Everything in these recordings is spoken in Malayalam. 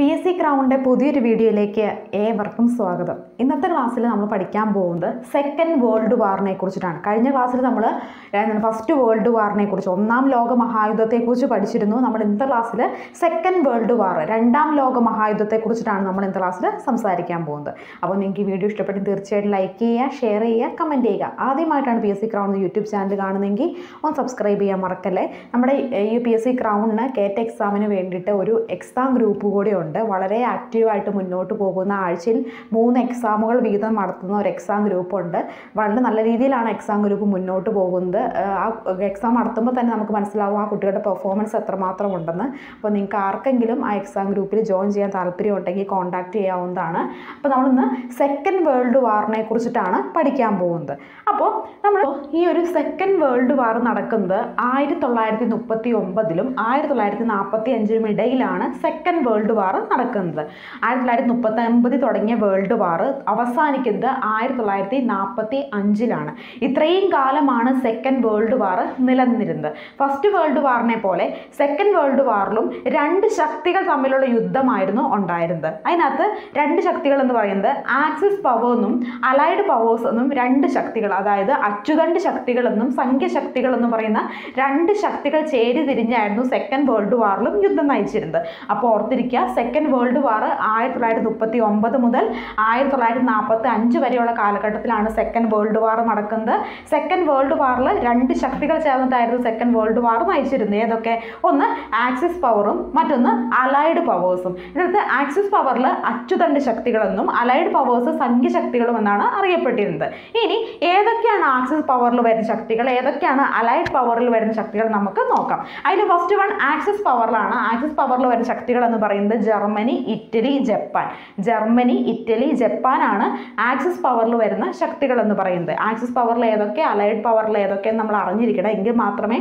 പി എസ് സി ക്രൗണിൻ്റെ പുതിയൊരു വീഡിയോയിലേക്ക് ഏവർക്കും സ്വാഗതം ഇന്നത്തെ ക്ലാസ്സിൽ നമ്മൾ പഠിക്കാൻ പോകുന്നത് സെക്കൻഡ് വേൾഡ് വാറിനെ കുറിച്ചിട്ടാണ് കഴിഞ്ഞ ക്ലാസ്സിൽ നമ്മൾ ഫസ്റ്റ് വേൾഡ് വാറിനെ കുറിച്ച് ഒന്നാം ലോക മഹായുദ്ധത്തെക്കുറിച്ച് പഠിച്ചിരുന്നു നമ്മൾ ഇന്നത്തെ ക്ലാസ്സിൽ സെക്കൻഡ് വേൾഡ് വാർ രണ്ടാം ലോക മഹായുദ്ധത്തെക്കുറിച്ചിട്ടാണ് നമ്മൾ ഇന്നത്തെ ക്ലാസ്സിൽ സംസാരിക്കാൻ പോകുന്നത് അപ്പോൾ നിങ്ങൾക്ക് ഈ വീഡിയോ ഇഷ്ടപ്പെട്ട് തീർച്ചയായിട്ടും ലൈക്ക് ചെയ്യുക ഷെയർ ചെയ്യുക കമൻറ്റ് ചെയ്യുക ആദ്യമായിട്ടാണ് P S C crown YouTube channel കാണുന്നതെങ്കിൽ ഒന്ന് സബ്സ്ക്രൈബ് ചെയ്യാൻ മറക്കല്ലേ നമ്മുടെ ഈ പി എസ് സി ക്രൗണിന് കേറ്റ് എക്സാമിന് വേണ്ടിയിട്ട് ഒരു എക്സാം ഗ്രൂപ്പ് കൂടെ ഉണ്ട് വളരെ ആക്റ്റീവായിട്ട് മുന്നോട്ട് പോകുന്ന ആഴ്ചയിൽ മൂന്ന് എക്സാമുകൾ വീതം നടത്തുന്ന ഒരു എക്സാം ഗ്രൂപ്പ് ഉണ്ട് വളരെ നല്ല രീതിയിലാണ് എക്സാം ഗ്രൂപ്പ് മുന്നോട്ട് പോകുന്നത് ആ എക്സാം നടത്തുമ്പോൾ തന്നെ നമുക്ക് മനസ്സിലാവും ആ കുട്ടികളുടെ പെർഫോമൻസ് എത്രമാത്രം ഉണ്ടെന്ന് അപ്പോൾ നിങ്ങൾക്ക് ആർക്കെങ്കിലും ആ എക്സാം ഗ്രൂപ്പിൽ ജോയിൻ ചെയ്യാൻ താല്പര്യം ഉണ്ടെങ്കിൽ കോൺടാക്റ്റ് ചെയ്യാവുന്നതാണ് അപ്പോൾ നമ്മളിന്ന് സെക്കൻഡ് വേൾഡ് വാറിനെ കുറിച്ചിട്ടാണ് പഠിക്കാൻ പോകുന്നത് അപ്പോൾ നമ്മൾ ഈ ഒരു സെക്കൻഡ് വേൾഡ് വാർ നടക്കുന്നത് ആയിരത്തി തൊള്ളായിരത്തി മുപ്പത്തി ഒമ്പതിലും ആയിരത്തി തൊള്ളായിരത്തി നാൽപ്പത്തി അഞ്ചിലും ഇടയിലാണ് സെക്കൻഡ് വേൾഡ് വാർ നടക്കുന്നത് ആയിരത്തി തൊള്ളായിരത്തി മുപ്പത്തി ഒമ്പതിൽ തുടങ്ങിയ വേൾഡ് വാർ അവസാനിക്കുന്നത് ആയിരത്തി തൊള്ളായിരത്തി നാൽപ്പത്തി അഞ്ചിലാണ് ഇത്രയും കാലമാണ് സെക്കൻഡ് വേൾഡ് വാർ നിലനിന്നിരുന്നത് ഫസ്റ്റ് വേൾഡ് വാറിനെ പോലെ സെക്കൻഡ് വേൾഡ് വാറിലും രണ്ട് ശക്തികൾ തമ്മിലുള്ള യുദ്ധമായിരുന്നു ഉണ്ടായിരുന്നത് അതിനകത്ത് രണ്ട് ശക്തികൾ എന്ന് പറയുന്നത് ആക്സിസ് പവർ എന്നും അലൈഡ് പവേഴ്സ് എന്നും രണ്ട് ശക്തികൾ അതായത് അച്ചുതണ്ട് ശക്തികൾ എന്നും സംഖ്യശക്തികൾ എന്നും പറയുന്ന രണ്ട് ശക്തികൾ ചേരി തിരിഞ്ഞായിരുന്നു സെക്കൻഡ് വേൾഡ് വാറിലും യുദ്ധം നയിച്ചിരുന്നത് അപ്പോൾ ഓർത്തിരിക്കുക സെക്കൻഡ് വേൾഡ് വാർ ആയിരത്തി തൊള്ളായിരത്തി മുപ്പത്തി ഒമ്പത് മുതൽ ആയിരത്തി തൊള്ളായിരത്തി നാൽപ്പത്തി അഞ്ച് വരെയുള്ള കാലഘട്ടത്തിലാണ് സെക്കൻഡ് വേൾഡ് വാർ നടക്കുന്നത് സെക്കൻഡ് വേൾഡ് വാറിൽ രണ്ട് ശക്തികൾ ചേർന്നിട്ടായിരുന്നു സെക്കൻഡ് വേൾഡ് വാർ നയിച്ചിരുന്നത് ഏതൊക്കെ ഒന്ന് ആക്സിസ് പവറും മറ്റൊന്ന് അലൈഡ് പവേഴ്സും ഇതിനകത്ത് ആക്സിസ് പവറിൽ അച്ചുതണ്ട് ശക്തികളെന്നും അലൈഡ് പവേഴ്സ് സംഖ്യശക്തികളും എന്നാണ് അറിയപ്പെട്ടിരുന്നത് ഇനി ഏതൊക്കെയാണ് ആക്സിസ് പവറിൽ വരുന്ന ശക്തികൾ ഏതൊക്കെയാണ് അലൈഡ് പവറിൽ വരുന്ന ശക്തികൾ നമുക്ക് നോക്കാം അതിൽ ഫസ്റ്റ് വൺ ആക്സിസ് പവറിലാണ് ആക്സിസ് പവറിൽ വരുന്ന ശക്തികൾ എന്ന് പറയുന്നത് Germany Italy Japan Germany Italy ജപ്പാനാണ് ആക്സിസ് പവറിൽ വരുന്ന ശക്തികൾ എന്ന് പറയുന്നത് ആക്സിസ് പവറിൽ ഏതൊക്കെ അലൈഡ് പവറിൽ ഏതൊക്കെ നമ്മൾ അറിഞ്ഞിരിക്കണം എങ്കിൽ മാത്രമേ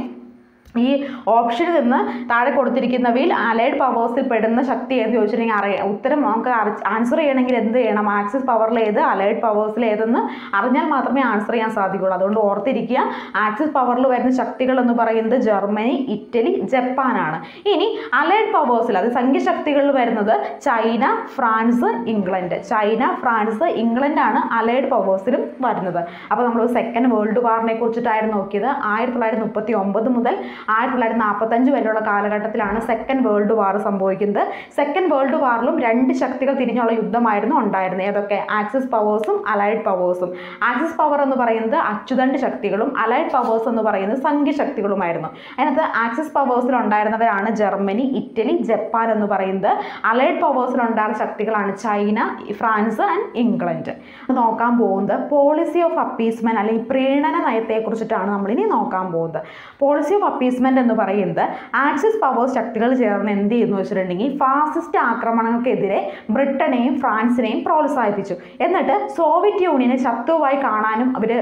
ഈ ഓപ്ഷനിൽ നിന്ന് താഴെ കൊടുത്തിരിക്കുന്നവയിൽ അലൈഡ് പവേഴ്സിൽ പെടുന്ന ശക്തി ഏത് ചോദിച്ചിട്ടുണ്ടെങ്കിൽ അറിയാം ഉത്തരം നമുക്ക് ആൻസർ ചെയ്യണമെങ്കിൽ എന്ത് ചെയ്യണം ആക്സിസ് പവറിൽ ഏത് അലൈഡ് പവേഴ്സിൽ ഏതെന്ന് അറിഞ്ഞാൽ മാത്രമേ ആൻസർ ചെയ്യാൻ സാധിക്കുള്ളൂ അതുകൊണ്ട് ഓർത്തിരിക്കുക ആക്സിസ് പവറിൽ വരുന്ന ശക്തികൾ എന്ന് പറയുന്നത് ജർമ്മനി ഇറ്റലി ജപ്പാനാണ് ഇനി അലൈഡ് പവേഴ്സിൽ അത് സംഖ്യശക്തികളിൽ വരുന്നത് China France England China France ഇംഗ്ലണ്ടാണ് അലൈഡ് പവേഴ്സിലും വരുന്നത് അപ്പോൾ നമ്മൾ സെക്കൻഡ് വേൾഡ് വാറിനെ കുറിച്ചിട്ടായിരുന്നു നോക്കിയത് ആയിരത്തി തൊള്ളായിരത്തി മുപ്പത്തി ഒമ്പത് മുതൽ ആയിരത്തി തൊള്ളായിരത്തി നാൽപ്പത്തഞ്ച് വരെയുള്ള കാലഘട്ടത്തിലാണ് സെക്കൻഡ് വേൾഡ് വാർ സംഭവിക്കുന്നത് സെക്കൻഡ് വേൾഡ് വാറിലും രണ്ട് ശക്തികൾ തിരിഞ്ഞുള്ള യുദ്ധമായിരുന്നു ഉണ്ടായിരുന്നത് ഏതൊക്കെ ആക്സിസ് പവേഴ്സും അലൈഡ് പവേഴ്സും ആക്സിസ് പവർ എന്ന് പറയുന്നത് അച്ചുതണ്ട് ശക്തികളും അലൈഡ് പവേഴ്സ് എന്ന് പറയുന്നത് സംഖ്യശക്തികളുമായിരുന്നു അതിനകത്ത് ആക്സിസ് പവേഴ്സിൽ ഉണ്ടായിരുന്നവരാണ് ജർമ്മനി ഇറ്റലി ജപ്പാൻ എന്ന് പറയുന്നത് അലൈഡ് പവേഴ്സിൽ ഉണ്ടായിരുന്ന ശക്തികളാണ് ചൈന ഫ്രാൻസ് ആൻഡ് ഇംഗ്ലണ്ട് നോക്കാൻ പോകുന്നത് പോളിസി ഓഫ് അപ്പീസ്മെന്റ് അല്ലെങ്കിൽ പ്രീണന നയത്തെക്കുറിച്ചിട്ടാണ് നമ്മളിനി നോക്കാൻ പോകുന്നത് പോളിസി ഓഫ് അപ്പീസ്മെന്റ് എന്ന് പറയുന്നത് ആക്സിസ് പവേഴ്സ് ശക്തികൾ ചേർന്ന് എന്ത് ചെയ്യുന്നു വെച്ചിട്ടുണ്ടെങ്കിൽ ഫാസിസ്റ്റ് ആക്രമണങ്ങൾക്കെതിരെ ബ്രിട്ടനെയും ഫ്രാൻസിനെയും പ്രോത്സാഹിപ്പിച്ചു എന്നിട്ട് സോവിയറ്റ് യൂണിയനെ ശത്രുവായി കാണാനും അവർ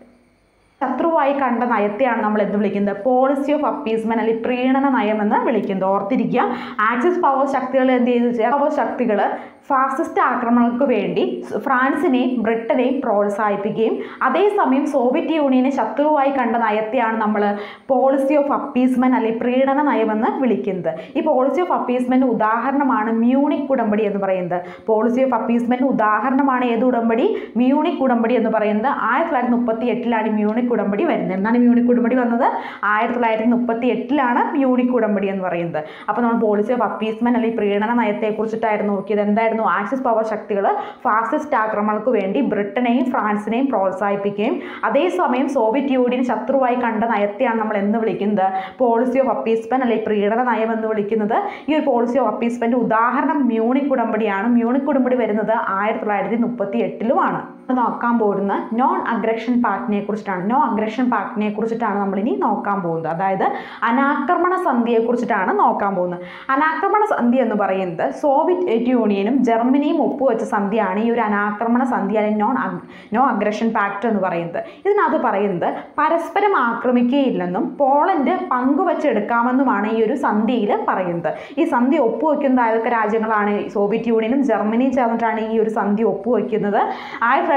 ശത്രുവായി കണ്ട നയത്തെയാണ് നമ്മൾ എന്ത് വിളിക്കുന്നത് പോളിസി ഓഫ് അപ്പീസ്മെന്റ് അല്ലെങ്കിൽ പ്രീണന നയം എന്ന് വിളിക്കുന്നത് ഓർത്തിരിക്കുക ആക്സിസ് പവർ ശക്തികൾ എന്ത് ചെയ്തു പവർ ശക്തികൾ ഫാസിസ്റ്റ് ആക്രമണങ്ങൾക്ക് വേണ്ടി ഫ്രാൻസിനെയും ബ്രിട്ടനെയും പ്രോത്സാഹിപ്പിക്കുകയും അതേസമയം സോവിയറ്റ് യൂണിയനെ ശത്രുവായി കണ്ട നയത്തെയാണ് നമ്മൾ പോളിസി ഓഫ് അപ്പീസ്മെന്റ് അല്ലെങ്കിൽ പ്രീണന നയമെന്ന് വിളിക്കുന്നത് ഈ പോളിസി ഓഫ് അപ്പീസ്മെന്റ് ഉദാഹരണമാണ് മ്യൂണിക് ഉടമ്പടി എന്ന് പറയുന്നത് പോളിസി ഓഫ് അപ്പീസ്മെന്റ് ഉദാഹരണമാണ് ഏത് ഉടമ്പടി മ്യൂണിക് ഉടമ്പടി എന്ന് പറയുന്നത് ആയിരത്തി തൊള്ളായിരത്തി മുപ്പത്തി എട്ടിലാണ് മ്യൂണിക് ഉടമ്പടി വരുന്നത് എന്നാണ് മ്യൂണിക് ഉടമ്പടി വന്നത് ആയിരത്തി തൊള്ളായിരത്തി മുപ്പത്തി എട്ടിലാണ് മ്യൂണിക് ഉടമ്പടി എന്ന് പറയുന്നത് അപ്പോൾ നമ്മൾ പോളിസി ഓഫ് അപ്പീസ്മെന്റ് അല്ലെങ്കിൽ പ്രീണന നയത്തെക്കുറിച്ചിട്ടായിരുന്നു നോക്കിയത് എന്തായിരുന്നു ആക്സിസ് പവർ ശക്തികൾ ഫാസിസ്റ്റ് ആക്രമണങ്ങൾക്ക് വേണ്ടി ബ്രിട്ടനെയും ഫ്രാൻസിനെയും പ്രോത്സാഹിപ്പിക്കുകയും അതേസമയം സോവിയറ്റ് യൂണിയൻ ശത്രുവായി കണ്ട നയത്തെയാണ് നമ്മൾ എന്ന് വിളിക്കുന്നത് പോളിസി ഓഫ് അപ്പീസ്മെന്റ് അല്ലെങ്കിൽ പ്രീണന നയം എന്ന് വിളിക്കുന്നത് ഈ ഒരു പോളിസി ഓഫ് അപ്പീസ്മെന്റ് ഉദാഹരണം മ്യൂണിക് ഉടമ്പടിയാണ് മ്യൂണിക് ഉടമ്പടി വരുന്നത് ആയിരത്തി തൊള്ളായിരത്തി മുപ്പത്തി എട്ടിലുമാണ് നോക്കാൻ പോകുന്ന നോൺ അഗ്രഷൻ പാക്റ്റിനെ കുറിച്ചിട്ടാണ് നോ അഗ്രഷൻ പാക്റ്റിനെ കുറിച്ചിട്ടാണ് നമ്മൾ ഇനി നോക്കാൻ പോകുന്നത് അതായത് അനാക്രമണ സന്ധിയെ കുറിച്ചിട്ടാണ് നോക്കാൻ പോകുന്നത് അനാക്രമണ സന്ധി എന്ന് പറയുന്നത് സോവിയറ്റ് യൂണിയനും ജർമ്മനിയും ഒപ്പുവെച്ച സന്ധിയാണ് ഈ ഒരു അനാക്രമണ സന്ധി അല്ലെങ്കിൽ നോൺ നോ അഗ്രഷൻ പാക്ട് എന്ന് പറയുന്നത് ഇതിനകത്ത് പറയുന്നത് പരസ്പരം ആക്രമിക്കുകയില്ലെന്നും പോളണ്ട് പങ്കുവച്ചെടുക്കാമെന്നുമാണ് ഈ ഒരു സന്ധിയിൽ പറയുന്നത് ഈ സന്ധി ഒപ്പുവെക്കുന്ന ഏതൊക്കെ രാജ്യങ്ങളാണ് സോവിയറ്റ് യൂണിയനും ജർമ്മനിയും ചേർന്നിട്ടാണ് ഈ ഒരു സന്ധി ഒപ്പുവെക്കുന്നത് ആയിരത്തി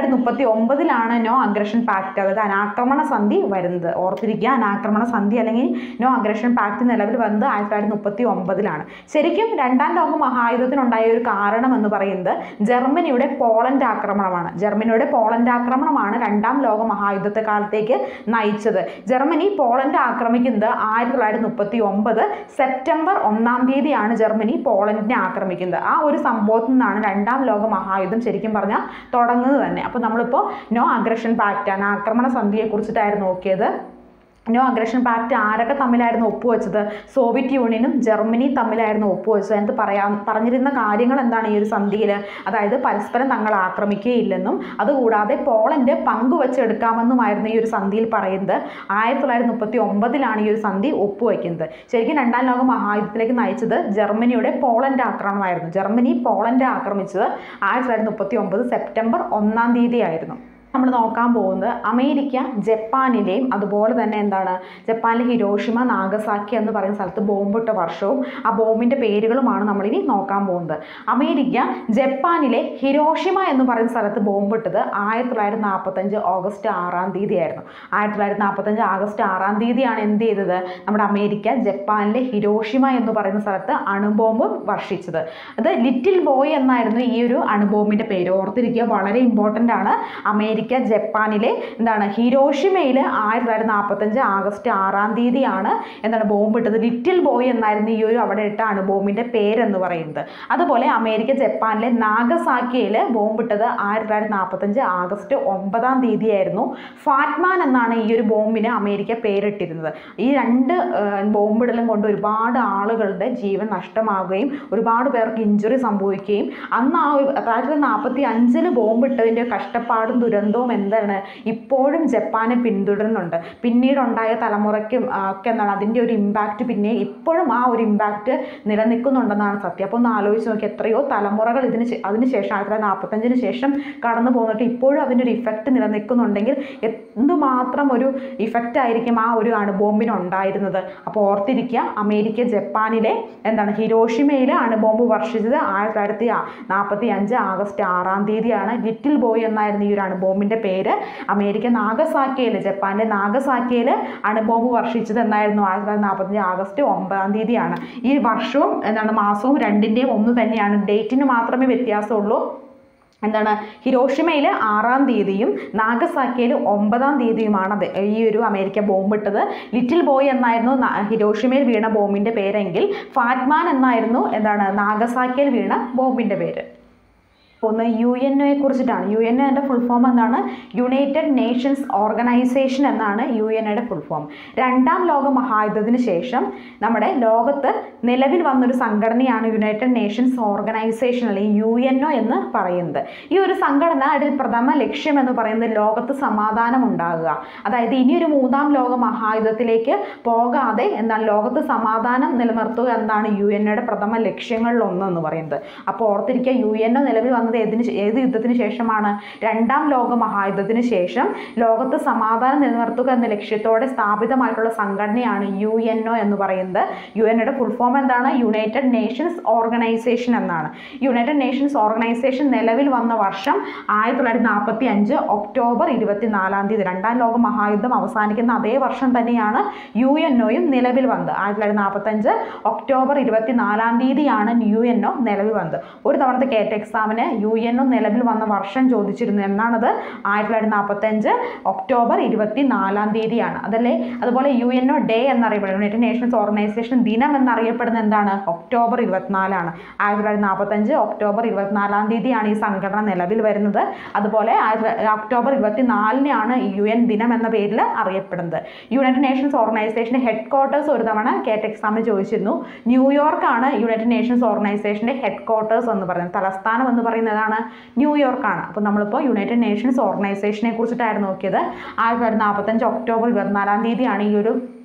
തൊള്ളായിരത്തി മുപ്പത്തി ഒമ്പതിലാണ് നോ അഗ്രഷൻ പാക്ട് അതായത് അനാക്രമണ സന്ധി വരുന്നത് ഓർത്തിരിക്കുക അനാക്രമണ സന്ധി അല്ലെങ്കിൽ നോ അഗ്രഷൻ പാക്ട് നിലവിൽ വന്നത് ആയിരത്തി തൊള്ളായിരത്തി മുപ്പത്തി ഒമ്പതിലാണ് ശരിക്കും രണ്ടാം ലോക മഹായുദ്ധത്തിനുണ്ടായ ഒരു കാരണം എന്ന് പറയുന്നത് ജർമ്മനിയുടെ പോളണ്ട് ആക്രമണമാണ് ജർമ്മനിയുടെ പോളണ്ട് ആക്രമണമാണ് രണ്ടാം ലോക മഹായുദ്ധത്തെ കാലത്തേക്ക് നയിച്ചത് ജർമ്മനി പോളണ്ട് ആക്രമിക്കുന്നത് ആയിരത്തി തൊള്ളായിരത്തി മുപ്പത്തി ഒമ്പത് സെപ്റ്റംബർ ഒന്നാം തീയതിയാണ് ജർമ്മനി പോളണ്ടിനെ ആക്രമിക്കുന്നത് ആ ഒരു സംഭവത്തിൽ നിന്നാണ് രണ്ടാം ലോക മഹായുദ്ധം ശരിക്കും പറഞ്ഞാൽ തുടങ്ങുന്നത് തന്നെ അപ്പോൾ നമ്മളിപ്പോൾ നോ അഗ്രഷൻ പാക്റ്റ് ആണ് ആക്രമണ സന്ധിയെ കുറിച്ചിട്ടായിരുന്നു നോക്കിയത് നോ അഗ്രഷൻ പാക്റ്റ് ആരൊക്കെ തമ്മിലായിരുന്നു ഒപ്പുവെച്ചത് സോവിയറ്റ് യൂണിയനും ജർമ്മനി തമ്മിലായിരുന്നു ഒപ്പുവെച്ചത് എന്നിട്ട് പറയാൻ പറഞ്ഞിരുന്ന കാര്യങ്ങൾ എന്താണ് ഈ ഒരു സന്ധിയിൽ അതായത് പരസ്പരം തങ്ങൾ ആക്രമിക്കുകയില്ലെന്നും അതുകൂടാതെ പോളണ്ട് പങ്കുവെച്ചെടുക്കാമെന്നുമായിരുന്നു ഈ ഒരു സന്ധിയിൽ പറയുന്നത് ആയിരത്തി തൊള്ളായിരത്തി മുപ്പത്തി ഒമ്പതിലാണ് ഈ ഒരു സന്ധി ഒപ്പുവെക്കുന്നത് ശരിക്കും രണ്ടാം ലോക മഹായുദ്ധത്തിലേക്ക് നയിച്ചത് ജർമ്മനിയുടെ പോളണ്ട് ആക്രമണമായിരുന്നു ജർമ്മനി പോളണ്ട് ആക്രമിച്ചത് ആയിരത്തി തൊള്ളായിരത്തി മുപ്പത്തി ഒമ്പത് സെപ്റ്റംബർ ഒന്നാം തീയതി ആയിരുന്നു നമ്മൾ നോക്കാൻ പോകുന്നത് അമേരിക്ക ജപ്പാനിലെയും അതുപോലെ തന്നെ എന്താണ് ജപ്പാനിലെ ഹിരോഷിമ നാഗസാക്കി എന്ന് പറയുന്ന സ്ഥലത്ത് ബോംബിട്ട വർഷവും ആ ബോംബിൻ്റെ പേരുകളുമാണ് നമ്മളിനി നോക്കാൻ പോകുന്നത് അമേരിക്ക ജപ്പാനിലെ ഹിരോഷിമ എന്ന് പറയുന്ന സ്ഥലത്ത് ബോംബിട്ടത് ആയിരത്തി തൊള്ളായിരത്തി നാൽപ്പത്തഞ്ച് ഓഗസ്റ്റ് ആറാം തീയതി ആയിരുന്നു ആയിരത്തി തൊള്ളായിരത്തി നാൽപ്പത്തഞ്ച് ആഗസ്റ്റ് ആറാം തീയതിയാണ് എന്ത് ചെയ്തത് നമ്മുടെ അമേരിക്ക ജപ്പാനിലെ ഹിരോഷിമ എന്ന് പറയുന്ന സ്ഥലത്ത് അണുബോംബ് വർഷിച്ചത് അത് ലിറ്റിൽ ബോയ് എന്നായിരുന്നു ഈ ഒരു അണുബോംബിൻ്റെ പേര് ഓർത്തിരിക്കുക വളരെ ഇമ്പോർട്ടൻ്റ് ആണ് അമേരിക്ക ജപ്പാനിലെ എന്താണ് ഹിരോഷിമയിൽ ആയിരത്തി തൊള്ളായിരത്തി നാൽപ്പത്തഞ്ച് ആഗസ്റ്റ് ആറാം തീയതിയാണ് എന്താണ് ബോംബ് ഇട്ടത് ലിറ്റിൽ ബോയ് എന്നായിരുന്നു ഈ ഒരു അവിടെ ഇട്ട അണുബോംബിൻ്റെ പേരെന്ന് പറയുന്നത് അതുപോലെ അമേരിക്ക ജപ്പാനിലെ നാഗസാക്കിയിൽ ബോംബ് ഇട്ടത് ആയിരത്തി തൊള്ളായിരത്തി നാൽപ്പത്തഞ്ച് ആഗസ്റ്റ് ഒമ്പതാം തീയതിയായിരുന്നു ഫാറ്റ്മാൻ എന്നാണ് ഈ ഒരു ബോംബിന് അമേരിക്ക പേരിട്ടിരുന്നത് ഈ രണ്ട് ബോംബിടലും കൊണ്ട് ഒരുപാട് ആളുകളുടെ ജീവൻ നഷ്ടമാവുകയും ഒരുപാട് പേർക്ക് ഇഞ്ചുറി സംഭവിക്കുകയും അന്ന് ആ ഒരു ആയിരത്തി തൊള്ളായിരത്തി നാൽപ്പത്തി അഞ്ചിൽ ബോംബിട്ടതിൻ്റെ കഷ്ടപ്പാടും ദുരന്തവും എന്താണ് ഇപ്പോഴും ജപ്പാനെ പിന്തുടരുന്നുണ്ട് പിന്നീട് ഉണ്ടായ തലമുറയ്ക്കും ആ, ഒക്കെ എന്താണ് അതിൻ്റെ ഒരു ഇമ്പാക്റ്റ് പിന്നെ ഇപ്പോഴും ആ ഒരു ഇമ്പാക്റ്റ് നിലനിൽക്കുന്നുണ്ടെന്നാണ് സത്യം അപ്പോൾ ഒന്ന് ആലോചിച്ച് നോക്കി എത്രയോ തലമുറകൾ ഇതിന് ശേ- അതിന് ശേഷം ആയിരത്തി തൊള്ളായിരത്തി നാൽപ്പത്തഞ്ചിന് ശേഷം കടന്നു പോന്നിട്ട് ഇപ്പോഴും അതിൻ്റെ ഒരു ഇഫക്റ്റ് നിലനിൽക്കുന്നുണ്ടെങ്കിൽ എന്തുമാത്രം ഒരു ഇഫക്റ്റ് ആയിരിക്കും ആ ഒരു അണുബോംബിന് ഉണ്ടായിരുന്നത് അപ്പോൾ ഓർത്തിരിക്കുക അമേരിക്ക ജപ്പാനിലെ എന്താണ് ഹിരോഷിമയിലെ അണുബോംബ് വർഷിച്ചത് ആയിരത്തി തൊള്ളായിരത്തി നാൽപ്പത്തി അഞ്ച് ആഗസ്റ്റ് ആറാം തീയതിയാണ് ലിറ്റിൽ ബോയ് എന്നായിരുന്നു ഈ ഒരു അണുബോംബിൻ്റെ പേര് അമേരിക്ക നാഗസാക്കിയിൽ ജപ്പാനിലെ നാഗസാക്കിയിൽ അണുബോംബ് വർഷിച്ചത് എന്നായിരുന്നു ആയിരത്തി തൊള്ളായിരത്തി നാൽപ്പത്തഞ്ച് ആഗസ്റ്റ് ഒമ്പതാം തീയതിയാണ് ഈ വർഷവും എന്താണ് മാസവും രണ്ടിൻ്റെയും ഒന്ന് തന്നെയാണ് ഡേറ്റിന് മാത്രമേ വ്യത്യാസമുള്ളൂ എന്താണ് ഹിരോഷിമയിൽ ആറാം തീയതിയും നാഗസാക്കിയിൽ ഒമ്പതാം തീയതിയുമാണ് അത് ഈ ഒരു അമേരിക്ക ബോംബിട്ടത് ലിറ്റിൽ ബോയ് എന്നായിരുന്നു ന- ഹിരോഷിമയിൽ വീണ ബോംബിൻ്റെ പേരെങ്കിൽ ഫാറ്റ്മാൻ എന്നായിരുന്നു എന്താണ് നാഗസാക്കിയിൽ വീണ ബോംബിൻ്റെ പേര് ഒന്ന് യു എൻ ഒയെ കുറിച്ചിട്ടാണ് യു എൻ ഒയുടെ ഫുൾ ഫോം എന്താണ് യുണൈറ്റഡ് നേഷൻസ് ഓർഗനൈസേഷൻ എന്നാണ് യു എൻ ഒയുടെ ഫുൾ ഫോം രണ്ടാം ലോക മഹായുദ്ധത്തിന് ശേഷം നമ്മുടെ ലോകത്ത് നിലവിൽ വന്നൊരു സംഘടനയാണ് യുണൈറ്റഡ് നേഷൻസ് ഓർഗനൈസേഷൻ അല്ലെങ്കിൽ യു എൻ ഒ എന്ന് പറയുന്നത് ഈ ഒരു സംഘടന അതിൽ പ്രഥമ ലക്ഷ്യം എന്ന് പറയുന്നത് ലോകത്ത് സമാധാനം ഉണ്ടാകുക അതായത് ഇനിയൊരു മൂന്നാം ലോക മഹായുദ്ധത്തിലേക്ക് പോകാതെ എന്താണ് ലോകത്ത് സമാധാനം നിലനിർത്തുക എന്നാണ് യു എൻ ഒയുടെ പ്രഥമ ലക്ഷ്യങ്ങളിൽ ഒന്ന് എന്ന് പറയുന്നത് അപ്പോൾ ഓർത്തിരിക്കുക യു എൻ ഒ നിലവിൽ വന്നത് ഏതിന് ശേ- ഏത് യുദ്ധത്തിന് ശേഷമാണ് രണ്ടാം ലോക മഹായുദ്ധത്തിന് ശേഷം ലോകത്ത് സമാധാനം നിലനിർത്തുക എന്ന ലക്ഷ്യത്തോടെ സ്ഥാപിതമായിട്ടുള്ള സംഘടനയാണ് യു എൻ ഒ എന്ന് പറയുന്നത് യു എൻ ഒയുടെ ഫുൾ ഫോം എന്താണ് യുണൈറ്റഡ് നേഷൻസ് ഓർഗനൈസേഷൻ എന്നാണ് യുണൈറ്റഡ് നേഷൻസ് ഓർഗനൈസേഷൻ നിലവിൽ വന്ന വർഷം ആയിരത്തി തൊള്ളായിരത്തി നാൽപ്പത്തി അഞ്ച് ഒക്ടോബർ ഇരുപത്തിനാലാം തീയതി രണ്ടാം ലോക മഹായുദ്ധം അവസാനിക്കുന്ന അതേ വർഷം തന്നെയാണ് യു എൻ ഒയും നിലവിൽ വന്നത് ആയിരത്തി തൊള്ളായിരത്തി നാൽപ്പത്തഞ്ച് ഒക്ടോബർ ഇരുപത്തിനാലാം തീയതിയാണ് യു എൻ ഒ നിലവിൽ വന്നത് ഒരു തവണത്തെ കേട്ട് എക്സാമിന് യു എൻ ഒ നിലവിൽ വന്ന വർഷം ചോദിച്ചിരുന്നു എന്നാണത് ആയിരത്തി തൊള്ളായിരത്തി നാൽപ്പത്തഞ്ച് ഒക്ടോബർ ഇരുപത്തി നാലാം തീയതിയാണ് അതല്ലേ അതുപോലെ യു എൻ ഒ ഡേ എന്നറിയപ്പെടുന്നത് യുണൈറ്റഡ് നേഷൻസ് ഓർഗനൈസേഷൻ ദിനം എന്നറിയപ്പെടുന്നത് എന്താണ് ഒക്ടോബർ ഇരുപത്തിനാലാണ് ആയിരത്തി തൊള്ളായിരത്തി നാൽപ്പത്തഞ്ച് ഒക്ടോബർ ഇരുപത്തിനാലാം തീയതിയാണ് ഈ സംഘടന നിലവിൽ വരുന്നത് അതുപോലെ ആയിരത്തി തൊള്ളായിരത്തി ഒക്ടോബർ ഇരുപത്തിനാലിനാണ് യു എൻ ദിനം എന്ന പേരിൽ അറിയപ്പെടുന്നത് യുണൈറ്റഡ് നേഷൻസ് ഓർഗനൈസേഷൻ്റെ ഹെഡ് ക്വാർട്ടേഴ്സ് ഒരു തവണ കേട്ട് എക്സാമിന് ചോദിച്ചിരുന്നു ന്യൂയോർക്കാണ് യുണൈറ്റഡ് നേഷൻസ് ഓർഗനൈസേഷൻ്റെ ഹെഡ് ക്വാർട്ടേഴ്സ് എന്ന് പറയുന്നത് തലസ്ഥാനം എന്ന് പറയുന്നതാണ് ന്യൂയോർക്കാണ് അപ്പോൾ നമ്മളിപ്പോൾ യുണൈറ്റഡ് നേഷൻസ് ഓർഗനൈസേഷനെ കുറിച്ചിട്ടായിരുന്നു നോക്കിയത് ആയിരത്തി തൊള്ളായിരത്തി നാൽപ്പത്തഞ്ച് ഒക്ടോബർ ഇരുപത്തിനാലാം തീയതിയാണ് ഈ ഒരു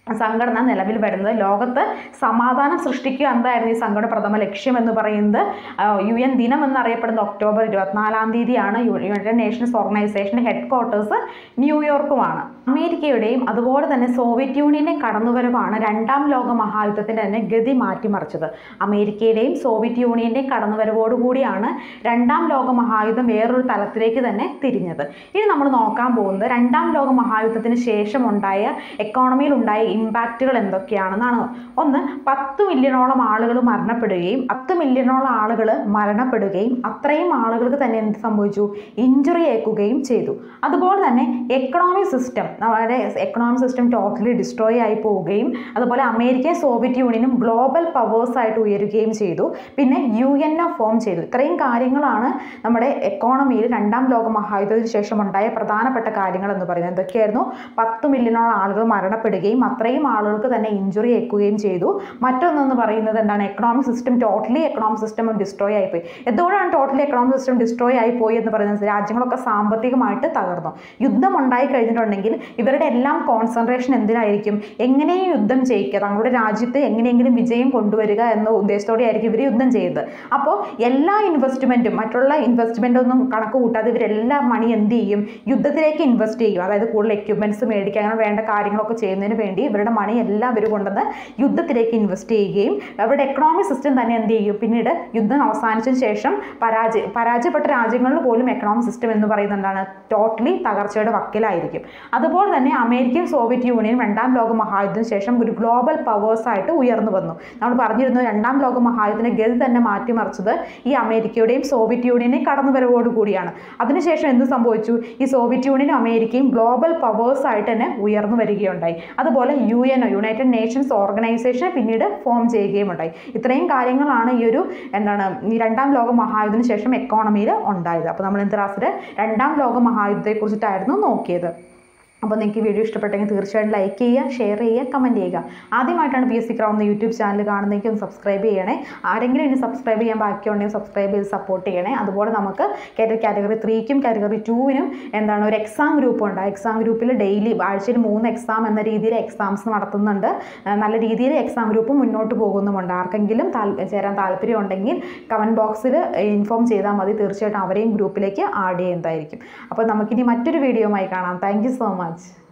സംഘടന നിലവിൽ വരുന്നത് ലോകത്ത് സമാധാനം സൃഷ്ടിക്കുക എന്തായിരുന്നു ഈ സംഘടന പ്രഥമ ലക്ഷ്യം എന്ന് പറയുന്നത് യു എൻ ദിനം എന്നറിയപ്പെടുന്ന ഒക്ടോബർ ഇരുപത്തിനാലാം തീയതിയാണ് United Nations Organisation headquarters ന്യൂയോർക്കുമാണ് അമേരിക്കയുടെയും അതുപോലെ തന്നെ സോവിയറ്റ് യൂണിയൻ്റെ കടന്നുവരവാണ് രണ്ടാം ലോക മഹായുദ്ധത്തിൻ്റെ തന്നെ ഗതി മാറ്റിമറിച്ചത് അമേരിക്കയുടെയും സോവിയറ്റ് യൂണിയൻ്റെയും കടന്നുവരവോടുകൂടിയാണ് രണ്ടാം ലോക മഹായുദ്ധം വേറൊരു തലത്തിലേക്ക് തന്നെ തിരിഞ്ഞത് ഇനി നമ്മൾ നോക്കാൻ പോകുന്നത് രണ്ടാം ലോക മഹായുദ്ധത്തിന് ശേഷം ഉണ്ടായ എക്കോണമിയിൽ ഉണ്ടായ ഇമ്പാക്റ്റുകൾ എന്തൊക്കെയാണെന്നാണ് ഒന്ന് പത്ത് മില്യണോളം ആളുകൾ മരണപ്പെടുകയും പത്ത് മില്യണോളം ആളുകൾ മരണപ്പെടുകയും അത്രയും ആളുകൾക്ക് തന്നെ എന്ത് സംഭവിച്ചു ഇഞ്ചുറി ഏൽക്കുകയും ചെയ്തു അതുപോലെ തന്നെ എക്കണോമിക് സിസ്റ്റം നമ്മുടെ എക്കണോമിക് സിസ്റ്റം ടോട്ടലി ഡിസ്ട്രോയ് ആയി പോവുകയും അതുപോലെ അമേരിക്കൻ സോവിയറ്റ് യൂണിയനും ഗ്ലോബൽ പവേഴ്സ് ആയിട്ട് ഉയരുകയും ചെയ്തു പിന്നെ യു എൻ ഒ ഫോം ചെയ്തു ഇത്രയും കാര്യങ്ങളാണ് നമ്മുടെ എക്കോണമിയിൽ രണ്ടാം ലോക മഹായുദ്ധത്തിന് ശേഷം ഉണ്ടായ പ്രധാനപ്പെട്ട കാര്യങ്ങൾ എന്ന് പറയുന്നത് എന്തൊക്കെയായിരുന്നു പത്ത് മില്യണോളം ആളുകൾ മരണപ്പെടുകയും അത്രയും ആളുകൾക്ക് തന്നെ ഇഞ്ചുറി ഏൽക്കുകയും ചെയ്തു മറ്റൊന്നെന്ന് പറയുന്നത് എന്താണ് economic system totally economic system destroy ആയിപ്പോയി എന്തുകൊണ്ടാണ് ടോട്ടലി എക്കണോമിക് സിസ്റ്റം ഡിസ്ട്രോയ് ആയി പോയി എന്ന് പറയുന്നത് രാജ്യങ്ങളൊക്കെ സാമ്പത്തികമായിട്ട് തകർന്നു യുദ്ധം ഉണ്ടായി കഴിഞ്ഞിട്ടുണ്ടെങ്കിൽ ഇവരുടെ എല്ലാം കോൺസെൻട്രേഷൻ എന്തിനായിരിക്കും എങ്ങനെയും യുദ്ധം ചെയ്യിക്കുക തങ്ങളുടെ രാജ്യത്ത് എങ്ങനെയെങ്കിലും വിജയം കൊണ്ടുവരിക എന്ന ഉദ്ദേശത്തോടെ ആയിരിക്കും ഇവർ യുദ്ധം ചെയ്തത് അപ്പോൾ എല്ലാ ഇൻവെസ്റ്റ്മെൻറ്റും മറ്റുള്ള ഇൻവെസ്റ്റ്മെൻ്റ് ഒന്നും കണക്ക് കൂട്ടാതെ ഇവരെല്ലാ മണി എന്ത് ചെയ്യും യുദ്ധത്തിലേക്ക് ഇൻവെസ്റ്റ് ചെയ്യും അതായത് കൂടുതൽ എക്യുപ്മെൻറ്റ്സ് മേടിക്കുക അങ്ങനെ വേണ്ട കാര്യങ്ങളൊക്കെ ചെയ്യുന്നതിന് വേണ്ടി ഇവരുടെ മണി എല്ലാം ഇവർ കൊണ്ടുവന്ന് യുദ്ധത്തിലേക്ക് ഇൻവെസ്റ്റ് ചെയ്യുകയും അവരുടെ എക്കണോമിക് സിസ്റ്റം തന്നെ എന്ത് ചെയ്യും പിന്നീട് യുദ്ധം അവസാനിച്ചതിന് ശേഷം പരാജയ പരാജയപ്പെട്ട രാജ്യങ്ങളിൽ പോലും എക്കണോമിക് സിസ്റ്റം എന്ന് പറയുന്നത് എന്താണ് ടോട്ടലി തകർച്ചയുടെ വക്കിലായിരിക്കും അതുപോലെ തന്നെ അമേരിക്കയും സോവിയറ്റ് യൂണിയനും രണ്ടാം ലോക മഹായുദ്ധത്തിന് ശേഷം ഒരു ഗ്ലോബൽ പവേഴ്സ് ആയിട്ട് ഉയർന്നു വന്നു നമ്മൾ പറഞ്ഞിരുന്നു രണ്ടാം ലോക മഹായുദ്ധത്തിന്റെ ഗതി തന്നെ മാറ്റിമറിച്ചത് ഈ അമേരിക്കയുടെയും സോവിയറ്റ് യൂണിയനെയും കടന്നുവരവോട് കൂടിയാണ് അതിനുശേഷം എന്ത് സംഭവിച്ചു ഈ സോവിയറ്റ് യൂണിയനും അമേരിക്കയും ഗ്ലോബൽ പവേഴ്സ് ആയിട്ട് തന്നെ ഉയർന്നു വരികയുണ്ടായി അതുപോലെ U N United Nations Organisation പിന്നീട് ഫോം ചെയ്യുകയും ഉണ്ടായി ഇത്രയും കാര്യങ്ങളാണ് ഈ ഒരു എന്താണ് ഈ രണ്ടാം ലോക മഹായുദ്ധത്തിന് ശേഷം എക്കോണമിയിൽ ഉണ്ടായത് അപ്പോൾ നമ്മൾ ഇന്നത്തെ ക്ലാസ്സിൽ രണ്ടാം ലോക മഹായുദ്ധത്തെക്കുറിച്ചിട്ടായിരുന്നു നോക്കിയത് അപ്പോൾ നിങ്ങൾക്ക് വീഡിയോ ഇഷ്ടപ്പെട്ടെങ്കിൽ തീർച്ചയായിട്ടും ലൈക്ക് ചെയ്യുക ഷെയർ ചെയ്യുക കമൻറ്റ് ചെയ്യുക ആദ്യമായിട്ടാണ് P S C crown YouTube channel കാണുന്നതെങ്കിൽ ഒന്ന് സബ്സ്ക്രൈബ് ചെയ്യണേ ആരെങ്കിലും ഇനി സബ്സ്ക്രൈബ് ചെയ്യാൻ ബാക്കിയുണ്ടെങ്കിൽ സബ്സ്ക്രൈബ് ചെയ്ത് സപ്പോർട്ട് ചെയ്യണേ അതുപോലെ നമുക്ക് കാറ്റഗറി ത്രീക്കും കാറ്റഗറി ടൂവിനും എന്താണ് ഒരു എക്സാം ഗ്രൂപ്പ് ഉണ്ട് ആ എക്സാം ഗ്രൂപ്പിൽ ഡെയിലി ആഴ്ചയിൽ മൂന്ന് എക്സാം എന്ന രീതിയിൽ എക്സാംസ് നടത്തുന്നുണ്ട് ആ, നല്ല രീതിയിൽ എക്സാം ഗ്രൂപ്പ് മുന്നോട്ട് പോകുന്നുമുണ്ട് ആർക്കെങ്കിലും താൽ ചേരാൻ താല്പര്യം ഉണ്ടെങ്കിൽ കമൻറ്റ് ബോക്സിൽ ഇൻഫോം ചെയ്താൽ മതി തീർച്ചയായിട്ടും അവരെയും ഗ്രൂപ്പിലേക്ക് ആഡ് ചെയ്യുന്നതായിരിക്കും അപ്പോൾ നമുക്കിനി മറ്റൊരു വീഡിയോയുമായി കാണാം താങ്ക് യു സോ മച്ച്